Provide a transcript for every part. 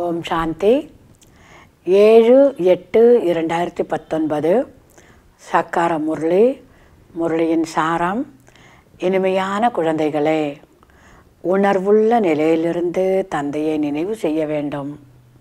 ஓம் சாந்தி ஏழு எட்டு இரண்டாயிரத்தி பத்தொன்பது சக்கார முரளி முரளியின் சாரம் இனிமையான குழந்தைகளே உணர்வுள்ள நிலையிலிருந்து தந்தையை நினைவு செய்ய வேண்டும்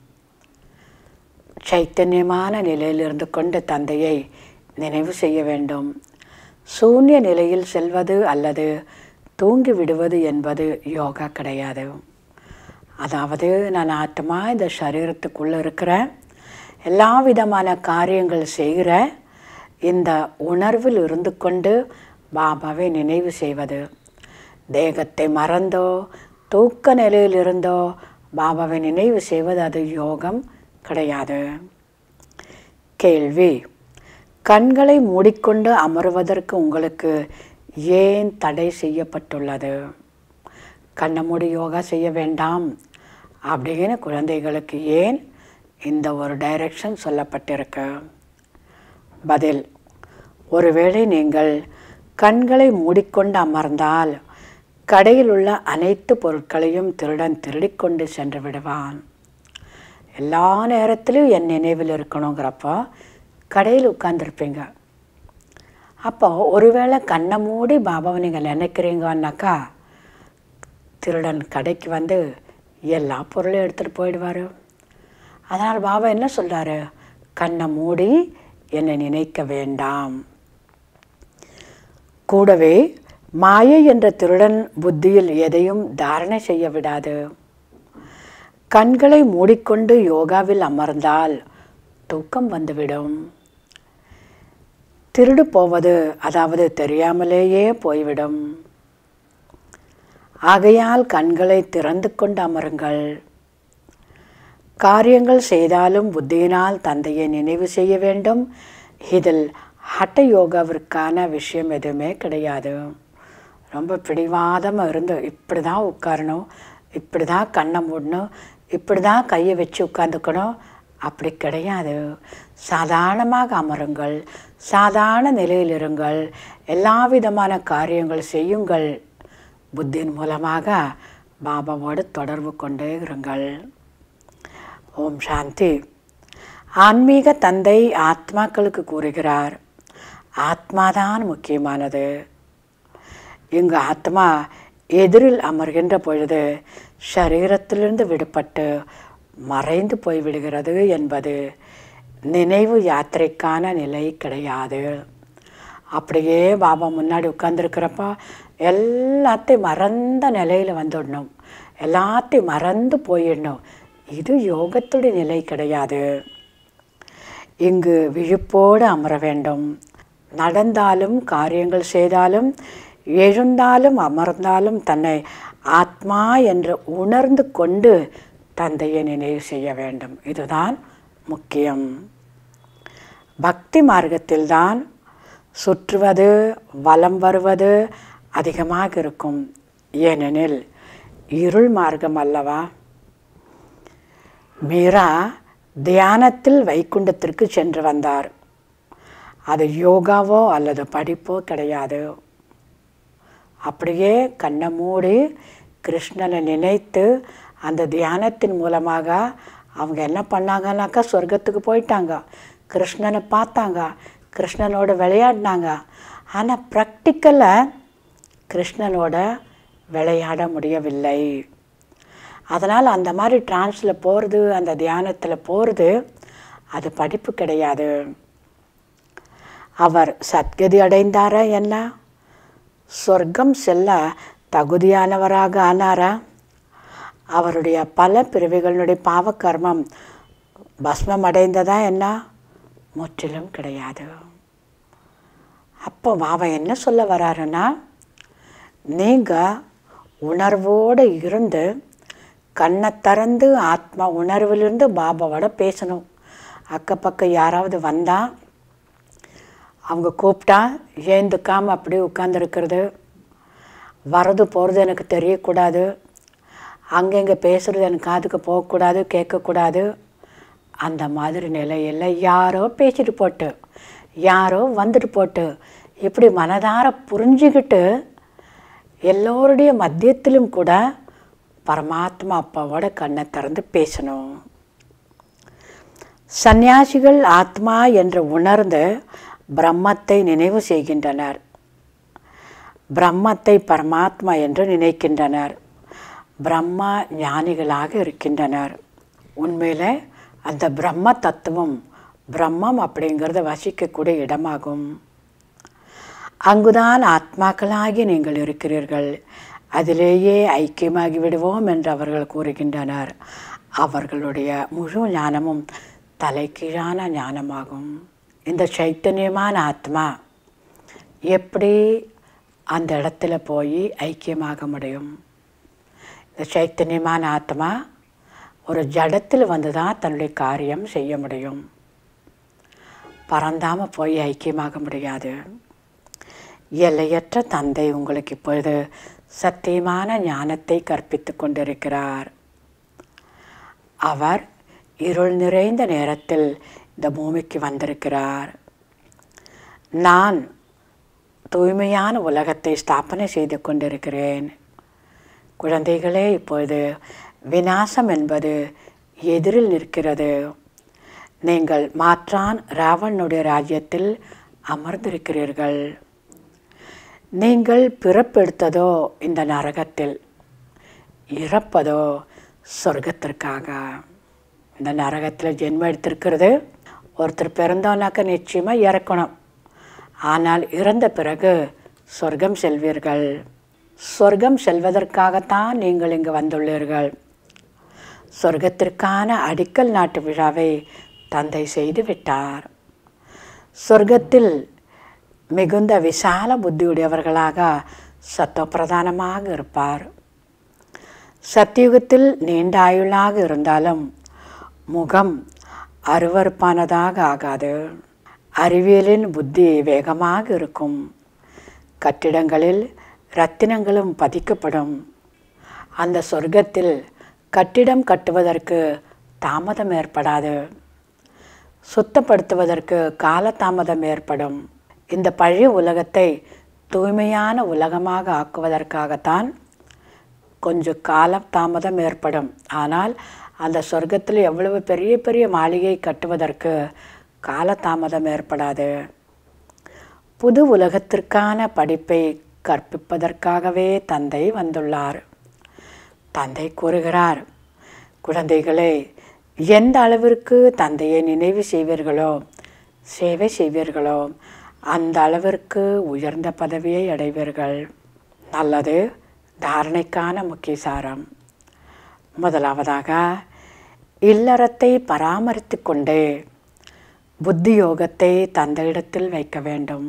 சைத்தன்யமான நிலையிலிருந்து கொண்டு தந்தையை நினைவு செய்ய வேண்டும் சூன்ய நிலையில் செல்வது அல்லது தூங்கி விடுவது என்பது யோகா கிடையாது அதாவது நான் ஆத்மா இந்த சரீரத்துக்குள்ளே இருக்கிற எல்லா விதமான காரியங்கள் செய்கிற இந்த உணர்வில் இருந்து கொண்டு பாபாவை நினைவு செய்வது தேகத்தை மறந்தோ தூக்க நிலையில் இருந்தோ பாபாவை நினைவு செய்வது அது யோகம் கிடையாது கேள்வி கண்களை மூடிக்கொண்டு அமருவதற்கு உங்களுக்கு ஏன் தடை செய்யப்பட்டுள்ளது கண்ணை மூடி யோகா செய்ய வேண்டாம் அப்படின்னு குழந்தைகளுக்கு ஏன் இந்த ஒரு டைரக்ஷன் சொல்லப்பட்டிருக்கு பதில் ஒருவேளை நீங்கள் கண்களை மூடிக்கொண்டு அமர்ந்தால் கடையில் உள்ள அனைத்து பொருட்களையும் திருடன் திருடிக்கொண்டு சென்று விடுவான் எல்லா நேரத்திலும் என் நினைவில் இருக்கணுங்கிறப்போ கடையில் உட்காந்துருப்பீங்க அப்போ ஒருவேளை கண்ணை மூடி பாபாவை நீங்கள் நினைக்கிறீங்கன்னாக்கா திருடன் கடைக்கு வந்து எல்லா பொருளையும் எடுத்துகிட்டு போயிடுவார் அதனால் பாபா என்ன சொல்கிறாரு கண்ணை மூடி என்னை நினைக்க வேண்டாம் கூடவே மாயை என்ற திருடன் புத்தியில் எதையும் தாரணை செய்ய விடாது கண்களை மூடிக்கொண்டு யோகாவில் அமர்ந்தால் தூக்கம் வந்துவிடும் திருடு போவது அதாவது தெரியாமலேயே போய்விடும் ஆகையால் கண்களை திறந்து கொண்டு அமருங்கள் காரியங்கள் செய்தாலும் புத்தியினால் தந்தையை நினைவு செய்ய வேண்டும் இதில் ஹட்ட யோகாவிற்கான விஷயம் எதுவுமே கிடையாது ரொம்ப பிடிவாதமாக இருந்து இப்படி தான் உட்காரணும் இப்படி தான் கண்ணை மூடணும் இப்படி தான் கையை வச்சு உட்காந்துக்கணும் அப்படி கிடையாது சாதாரணமாக அமருங்கள் சாதாரண நிலையில் இருங்கள் எல்லா விதமான காரியங்கள் செய்யுங்கள் புத்தியின் மூலமாக பாபாவோடு தொடர்பு கொண்டே இருங்கள் ஓம் சாந்தி ஆன்மீக தந்தை ஆத்மாக்களுக்கு கூறுகிறார் ஆத்மாதான் முக்கியமானது இங்கு ஆத்மா எதிரில் அமர்கின்ற பொழுது சரீரத்திலிருந்து விடுபட்டு மறைந்து போய்விடுகிறது என்பது நினைவு யாத்திரைக்கான நிலை கிடையாது அப்படியே பாபா முன்னாடி உட்காந்துருக்கிறப்ப எல்லாத்தையும் மறந்த நிலையில் வந்துடணும் எல்லாத்தையும் மறந்து போயிடணும் இது யோகத்துடைய நிலை கிடையாது இங்கு விழிப்போடு அமர வேண்டும் நடந்தாலும் காரியங்கள் செய்தாலும் எழுந்தாலும் அமர்ந்தாலும் தன்னை ஆத்மா என்று உணர்ந்து கொண்டு தந்தையை நினைவு செய்ய வேண்டும் இதுதான் முக்கியம் பக்தி மார்க்கத்தில்தான் சுற்றுவது வலம் வருவது அதிகமாக இருக்கும் ஏனெனில் இருள் மார்க்கம் அல்லவா மீரா தியானத்தில் வைகுண்டத்திற்கு சென்று வந்தார் அது யோகாவோ அல்லது படிப்போ கிடையாது அப்படியே கண்ணை மூடி கிருஷ்ணனை நினைத்து அந்த தியானத்தின் மூலமாக அவங்க என்ன பண்ணாங்கன்னாக்கா சொர்க்கத்துக்கு போயிட்டாங்க கிருஷ்ணனை பார்த்தாங்க கிருஷ்ணனோட விளையாடினாங்க ஆனால் ப்ராக்டிக்கலாக கிருஷ்ணனோட விளையாட முடியவில்லை அதனால் அந்த மாதிரி டிரான்ஸில் போகிறது அந்த தியானத்தில் போகிறது அது படிப்பு கிடையாது அவர் சத்கதி அடைந்தாரா என்ன சொர்க்கம் செல்ல தகுதியானவராக ஆனாரா அவருடைய பல பிறவிகளுடைய பாவக்கர்மம் பஸ்மம் அடைந்ததா என்ன முற்றிலும் கிடையாது அப்போ பாபா என்ன சொல்ல வராருன்னா நீங்கள் உணர்வோடு இருந்து கண்ணை திறந்து ஆத்மா உணர்விலிருந்து பாபாவோட பேசணும் அக்கப்பக்கம் யாராவது வந்தால் அவங்க கூப்பிட்டா ஏந்துக்காமல் அப்படியே உட்காந்துருக்கிறது வரது போகிறது எனக்கு தெரியக்கூடாது அங்கங்கே பேசுகிறது எனக்கு காதுக்கு போகக்கூடாது கேட்கக்கூடாது அந்த மாதிரி நிலையில் யாரோ பேசிட்டு போட்டு யாரோ வந்துட்டு போட்டு இப்படி மனதார புரிஞ்சுக்கிட்டு எல்லோருடைய மத்தியத்திலும் கூட பரமாத்மா அப்பாவோட கண்ணை திறந்து பேசணும் சந்நியாசிகள் ஆத்மா என்று உணர்ந்து பிரம்மத்தை நினைவு செய்கின்றனர் பிரம்மத்தை பரமாத்மா என்று நினைக்கின்றனர் பிரம்மா ஞானிகளாக இருக்கின்றனர் உண்மையில் அந்த பிரம்ம தத்துவம் பிரம்மம் அப்படிங்கிறத வசிக்கக்கூடிய இடமாகும் அங்குதான் ஆத்மாக்களாகி நீங்கள் இருக்கிறீர்கள் அதிலேயே ஐக்கியமாகி விடுவோம் என்று அவர்கள் கூறுகின்றனர் அவர்களுடைய முழு ஞானமும் தலைகீழான ஞானமாகும் இந்த சைத்தன்யமான ஆத்மா எப்படி அந்த இடத்துல போய் ஐக்கியமாக முடியும் இந்த சைத்தன்யமான ஆத்மா ஒரு ஜடத்தில் வந்து தான் தன்னுடைய காரியம் செய்ய முடியும் பறந்தாமல் போய் ஐக்கியமாக முடியாது எல்லையற்ற தந்தை உங்களுக்கு இப்பொழுது சத்தியமான ஞானத்தை கற்பித்து கொண்டிருக்கிறார் அவர் இருள் நிறைந்த நேரத்தில் இந்த பூமிக்கு வந்திருக்கிறார் நான் தூய்மையான உலகத்தை ஸ்தாபனை செய்து கொண்டிருக்கிறேன் குழந்தைகளே இப்பொழுது விநாசம் என்பது எதிரில் நிற்கிறது நீங்கள் மாற்றான் ராவனுடைய ராஜ்யத்தில் அமர்ந்திருக்கிறீர்கள் நீங்கள் பிறப்பெடுத்ததோ இந்த நரகத்தில் இறப்பதோ சொர்க்கத்திற்காக இந்த நரகத்தில் ஜென்மம் எடுத்திருக்கிறது ஒருத்தர் பிறந்தோன்னாக்க நிச்சயமாக இறக்கணும் ஆனால் இறந்த பிறகு சொர்க்கம் செல்வீர்கள் சொர்க்கம் செல்வதற்காகத்தான் நீங்கள் இங்கு வந்துள்ளீர்கள் சொர்க்கத்திற்கான அடிக்கல் நாட்டு விழாவை தந்தை செய்து விட்டார் சொர்க்கத்தில் மிகுந்த விசால புத்தியுடையவர்களாக சத்தப்பிரதானமாக இருப்பார் சத்தியுகத்தில் நீண்ட ஆயுளாக இருந்தாலும் முகம் அருவறுப்பானதாக ஆகாது அறிவியலின் புத்தி வேகமாக இருக்கும் கட்டிடங்களில் ரத்தினங்களும் பதிக்கப்படும் அந்த சொர்க்கத்தில் கட்டிடம் கட்டுவதற்கு தாமதம் ஏற்படாது சுத்தப்படுத்துவதற்கு காலதாமதம் ஏற்படும் இந்த பழைய உலகத்தை தூய்மையான உலகமாக ஆக்குவதற்காகத்தான் கொஞ்சம் கால தாமதம் ஏற்படும் ஆனால் அந்த சொர்க்கத்தில் எவ்வளவு பெரிய பெரிய மாளிகை கட்டுவதற்கு காலதாமதம் ஏற்படாது புது உலகத்திற்கான படிப்பை கற்பிப்பதற்காகவே தந்தை வந்துள்ளார் தந்தை கூறுகிறார் குழந்தைகளே எந்த அளவிற்கு தந்தையை நினைவு செய்வீர்களோ சேவை செய்வீர்களோ அந்த அளவிற்கு உயர்ந்த பதவியை அடைவீர்கள் நல்லது தாரணைக்கான முக்கிய சாரம் முதலாவதாக இல்லறத்தை பராமரித்து கொண்டே புத்தி யோகத்தை தந்தையிடத்தில் வைக்க வேண்டும்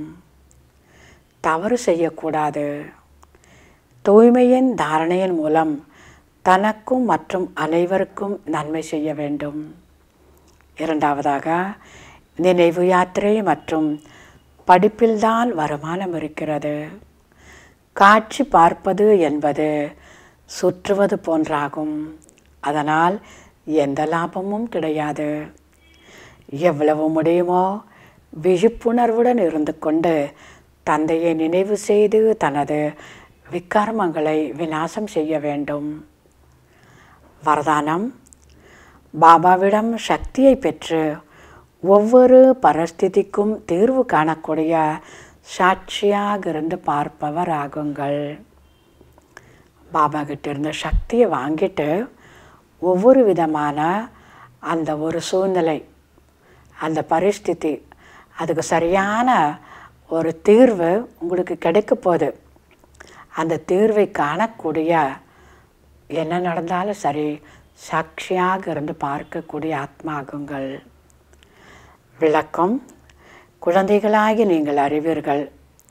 தவறு செய்யக்கூடாது தூய்மையின் தாரணையின் மூலம் தனக்கும் மற்றும் அனைவருக்கும் நன்மை செய்ய வேண்டும் இரண்டாவதாக நினைவு யாத்திரை மற்றும் படிப்பில்தான் வருமானம் இருக்கிறது காட்சி பார்ப்பது என்பது சுற்றுவது போன்றாகும் அதனால் எந்த லாபமும் கிடையாது எவ்வளவு முடியுமோ விழிப்புணர்வுடன் இருந்து கொண்டு தந்தையை நினைவு செய்து தனது விக்கர்மங்களை விநாசம் செய்ய வேண்டும் வரதானம் பாபாவிடம் சக்தியை பெற்று ஒவ்வொரு பரிஸ்திதிக்கும் தீர்வு காணக்கூடிய சாட்சியாக இருந்து பார்ப்பவர் ஆகுங்கள் பாபா கிட்ட இருந்த சக்தியை வாங்கிட்டு ஒவ்வொரு விதமான அந்த ஒரு சூழ்நிலை அந்த பரிஸ்திதி அதுக்கு சரியான ஒரு தீர்வு உங்களுக்கு கிடைக்க போகுது அந்த தீர்வை காணக்கூடிய என்ன நடந்தாலும் சரி சாட்சியாக இருந்து பார்க்கக்கூடிய ஆத்மாகுங்கள் விளக்கம் குழந்தைகளாகி நீங்கள் அறிவீர்கள்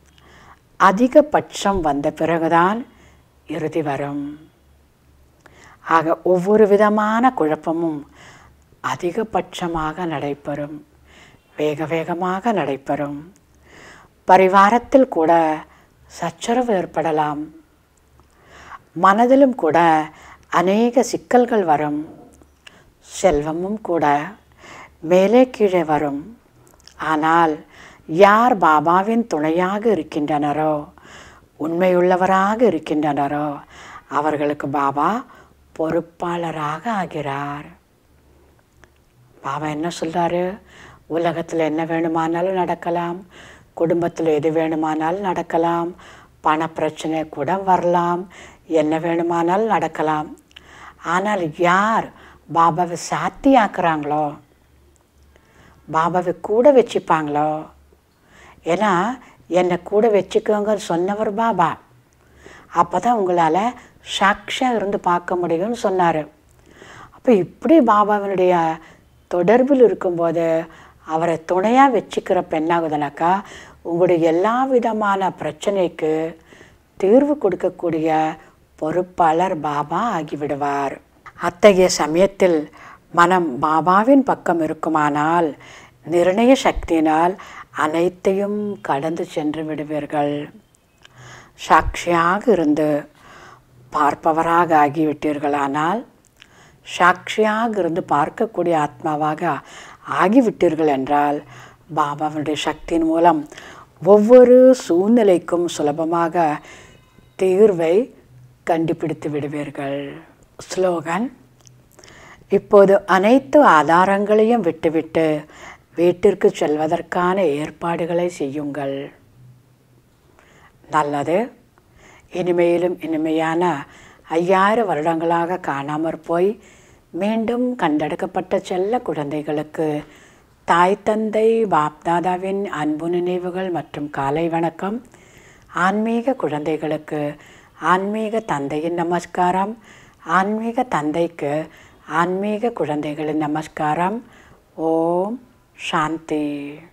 அதிகபட்சம் வந்த பிறகுதான் இறுதி வரும் ஆக ஒவ்வொரு விதமான குழப்பமும் அதிகபட்சமாக நடைபெறும் வேக வேகமாக நடைபெறும் பரிவாரத்தில் கூட சச்சரவு ஏற்படலாம் மனதிலும் கூட அநேக சிக்கல்கள் வரும் செல்வமும் கூட மேலே கீழே வரும் ஆனால் யார் பாபாவின் துணையாக இருக்கின்றனரோ உண்மையுள்ளவராக இருக்கின்றனரோ அவர்களுக்கு பாபா பொறுப்பாளராக ஆகிறார் பாபா என்ன சொல்கிறாரு உலகத்தில் என்ன வேணுமானாலும் நடக்கலாம் குடும்பத்தில் எது வேணுமானாலும் நடக்கலாம் பண பிரச்சனை கூட வரலாம் என்ன வேணுமானாலும் நடக்கலாம் ஆனால் யார் பாபாவை சாத்தியாக்குறாங்களோ பாபாவை கூட வச்சுப்பாங்களோ ஏன்னா என்னை கூட வச்சுக்கோங்க சொன்னவர் பாபா அப்போ தான் உங்களால் சாட்சியாக இருந்து பார்க்க முடியும்னு சொன்னார் அப்போ இப்படி பாபாவினுடைய தொடர்பில் இருக்கும்போது அவரை துணையாக வச்சுக்கிறப்ப என்னாகுதுனாக்கா உங்களுடைய எல்லா விதமான பிரச்சனைக்கு தீர்வு கொடுக்கக்கூடிய பொறுப்பாளர் பாபா ஆகிவிடுவார் அத்தகைய சமயத்தில் மனம் பாபாவின் பக்கம் இருக்குமானால் நிர்ணய சக்தியினால் அனைத்தையும் கடந்து சென்று விடுவீர்கள் சாட்சியாக இருந்து பார்ப்பவராக ஆகிவிட்டீர்களானால் சாட்சியாக இருந்து பார்க்கக்கூடிய ஆத்மாவாக ஆகிவிட்டீர்கள் என்றால் பாபாவுடைய சக்தியின் மூலம் ஒவ்வொரு சூழ்நிலைக்கும் சுலபமாக தீர்வை கண்டுபிடித்து விடுவீர்கள் ஸ்லோகன் இப்போது அனைத்து ஆதாரங்களையும் விட்டுவிட்டு வீட்டிற்கு செல்வதற்கான ஏற்பாடுகளை செய்யுங்கள் நல்லது இனிமேலும் இனிமையான ஐயாயிரம் வருடங்களாக காணாமற் போய் மீண்டும் கண்டெடுக்கப்பட்ட செல்ல குழந்தைகளுக்கு தாய் தந்தை பாப்தாதாவின் அன்பு நினைவுகள் மற்றும் காலை வணக்கம் ஆன்மீக குழந்தைகளுக்கு ஆன்மீக தந்தையின் நமஸ்காரம் ஆன்மீக தந்தைக்கு ஆன்மீக குழந்தைகளின் நமஸ்காரம் ஓம் சாந்தி